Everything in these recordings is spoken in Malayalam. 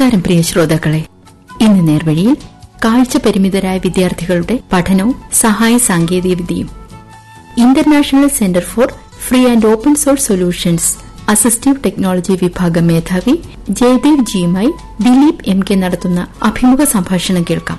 നമസ്കാരം പ്രിയ ശ്രോതാക്കളെ ഇന്ന് നേർവഴിയിൽ കാഴ്ച പരിമിതരായ വിദ്യാർത്ഥികളുടെ പഠനവും സഹായ സാങ്കേതികവിദ്യയും international centre for free and open source solutions assistive technology വിഭാഗം മേധാവി ജയദേവ് ജിയുമായി ദിലീപ് എം കെ നടത്തുന്ന അഭിമുഖ സംഭാഷണം കേൾക്കാം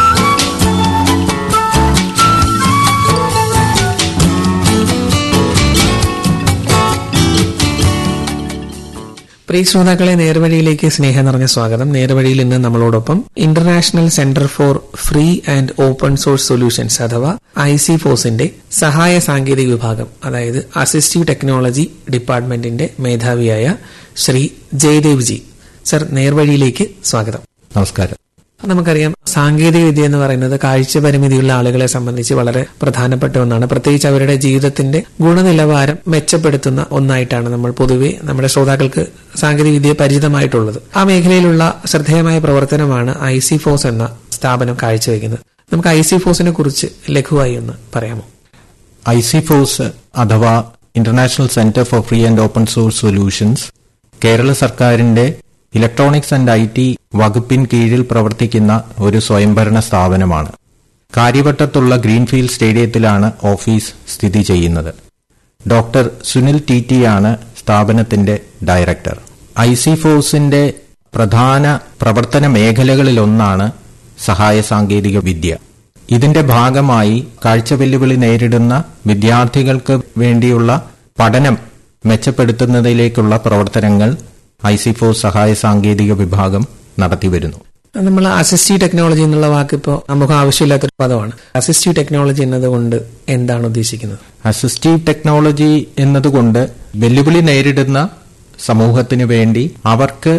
പ്രിയ ശ്രോതാക്കളെ നേർവഴിയിലേക്ക് സ്നേഹം നിറഞ്ഞ സ്വാഗതം നേർവഴിയിൽ ഇന്ന് നമ്മളോടൊപ്പം international centre for free and open source solutions അഥവാ ഐ സി ഫോസിന്റെ സഹായ സാങ്കേതിക വിഭാഗം അതായത് അസിസ്റ്റീവ് ടെക്നോളജി ഡിപ്പാർട്ട്മെന്റിന്റെ മേധാവിയായ ശ്രീ ജയദേവ് ജി സർ നേർവഴിയിലേക്ക് സ്വാഗതം നമസ്കാരം നമുക്കറിയാം സാങ്കേതിക വിദ്യ എന്ന് പറയുന്നത് കാഴ്ച പരിമിതിയുള്ള ആളുകളെ സംബന്ധിച്ച് വളരെ പ്രധാനപ്പെട്ട ഒന്നാണ് പ്രത്യേകിച്ച് അവരുടെ ജീവിതത്തിന്റെ ഗുണനിലവാരം മെച്ചപ്പെടുത്തുന്ന ഒന്നായിട്ടാണ് നമ്മൾ പൊതുവെ നമ്മുടെ ശ്രോതാക്കൾക്ക് സാങ്കേതിക വിദ്യ പരിചിതമായിട്ടുള്ളത് ആ മേഖലയിലുള്ള ശ്രദ്ധേയമായ പ്രവർത്തനമാണ് ഐ സി ഫോസ് എന്ന സ്ഥാപനം കാഴ്ചവെക്കുന്നത് നമുക്ക് ഐ സി ഫോസിനെ കുറിച്ച് ലഘുവായി ഒന്ന് പറയാമോ ഐ സി ഫോഴ്സ് അഥവാ international centre for free and open source solutions Kerala സർക്കാരിന്റെ ഇലക്ട്രോണിക്സ് ആൻഡ് ഐ ടി വകുപ്പിൻ കീഴിൽ പ്രവർത്തിക്കുന്ന ഒരു സ്വയംഭരണ സ്ഥാപനമാണ് കാര്യവട്ടത്തുള്ള ഗ്രീൻഫീൽഡ് സ്റ്റേഡിയത്തിലാണ് ഓഫീസ് സ്ഥിതി ചെയ്യുന്നത് ഡോക്ടർ സുനിൽ ടി ടി ആണ് സ്ഥാപനത്തിന്റെ ഡയറക്ടർ ഐ സി ഫോഴ്സിന്റെ പ്രധാന പ്രവർത്തന മേഖലകളിലൊന്നാണ് സഹായ സാങ്കേതിക വിദ്യ ഇതിന്റെ ഭാഗമായി കാഴ്ച വെല്ലുവിളി നേരിടുന്ന വിദ്യാർത്ഥികൾക്ക് വേണ്ടിയുള്ള പഠനം മെച്ചപ്പെടുത്തുന്നതിലേക്കുള്ള പ്രവർത്തനങ്ങൾ ഐ സി ഫോർ സഹായ സാങ്കേതിക വിഭാഗം നടത്തിവരുന്നു നമ്മൾ അസിസ്റ്റീവ് ടെക്നോളജി എന്നുള്ള വാക്ക് ഇപ്പോൾ നമുക്ക് ആവശ്യമില്ലാത്തൊരു പദമാണ് അസിസ്റ്റീവ് ടെക്നോളജി എന്നതുകൊണ്ട് എന്താണ് ഉദ്ദേശിക്കുന്നത് അസിസ്റ്റീവ് ടെക്നോളജി എന്നതുകൊണ്ട് വെല്ലുവിളി നേരിടുന്ന സമൂഹത്തിനു വേണ്ടി അവർക്ക്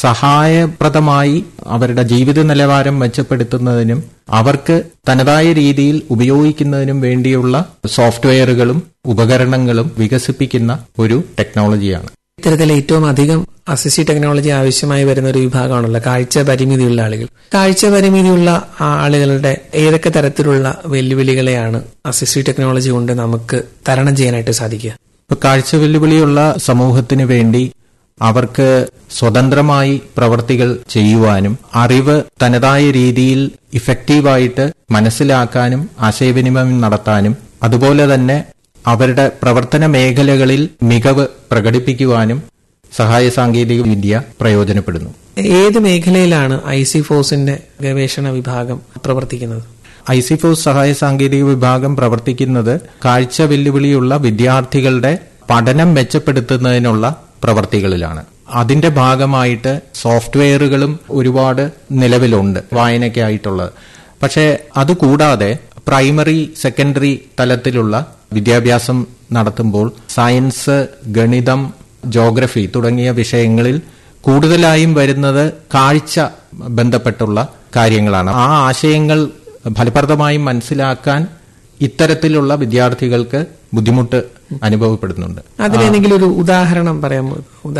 സഹായപ്രദമായി അവരുടെ ജീവിത നിലവാരം മെച്ചപ്പെടുത്തുന്നതിനും അവർക്ക് തനതായ രീതിയിൽ ഉപയോഗിക്കുന്നതിനും വേണ്ടിയുള്ള സോഫ്റ്റ്വെയറുകളും ഉപകരണങ്ങളും വികസിപ്പിക്കുന്ന ഒരു ടെക്നോളജിയാണ് ഇത്തരത്തിൽ ഏറ്റവും അധികം അസിസ്റ്റീവ് ടെക്നോളജി ആവശ്യമായി വരുന്ന ഒരു വിഭാഗമാണല്ലോ കാഴ്ച പരിമിതിയുള്ള ആളുകൾ കാഴ്ച പരിമിതിയുള്ള ആളുകളുടെ ഏതൊക്കെ തരത്തിലുള്ള വെല്ലുവിളികളെയാണ് അസിസ്റ്റീവ് ടെക്നോളജി കൊണ്ട് നമുക്ക് തരണം ചെയ്യാനായിട്ട് സാധിക്കുക ഇപ്പൊ കാഴ്ച വെല്ലുവിളിയുള്ള സമൂഹത്തിന് വേണ്ടി അവർക്ക് സ്വതന്ത്രമായി പ്രവർത്തികൾ ചെയ്യുവാനും അറിവ് തനതായ രീതിയിൽ ഇഫക്റ്റീവായിട്ട് മനസ്സിലാക്കാനും ആശയവിനിമയം നടത്താനും അതുപോലെ തന്നെ അവരുടെ പ്രവർത്തന മേഖലകളിൽ മികവ് പ്രകടിപ്പിക്കുവാനും സഹായ സാങ്കേതിക വിദ്യ പ്രയോജനപ്പെടുന്നു ഏത് മേഖലയിലാണ് ഐ സി ഫോഴ്സിന്റെ ഗവേഷണ വിഭാഗം പ്രവർത്തിക്കുന്നത് ഐ സി ഫോഴ്സ് സഹായ സാങ്കേതിക വിഭാഗം പ്രവർത്തിക്കുന്നത് കാഴ്ച വെല്ലുവിളിയുള്ള വിദ്യാർത്ഥികളുടെ പഠനം മെച്ചപ്പെടുത്തുന്നതിനുള്ള പ്രവർത്തികളിലാണ് അതിന്റെ ഭാഗമായിട്ട് സോഫ്റ്റ്വെയറുകളും ഒരുപാട് നിലവിലുണ്ട് വായനയ്ക്കായിട്ടുള്ളത് പക്ഷേ അതുകൂടാതെ പ്രൈമറി സെക്കൻഡറി തലത്തിലുള്ള വിദ്യാഭ്യാസം നടത്തുമ്പോൾ സയൻസ് ഗണിതം ജോഗ്രഫി തുടങ്ങിയ വിഷയങ്ങളിൽ കൂടുതലായും വരുന്നത് കാഴ്ച ബന്ധപ്പെട്ടുള്ള കാര്യങ്ങളാണ് ആ ആശയങ്ങൾ ഫലപ്രദമായി മനസ്സിലാക്കാൻ ഇത്തരത്തിലുള്ള വിദ്യാർത്ഥികൾക്ക് ബുദ്ധിമുട്ട് അനുഭവപ്പെടുന്നുണ്ട് അതിലേതെങ്കിലും ഒരു ഉദാഹരണം പറയാമോ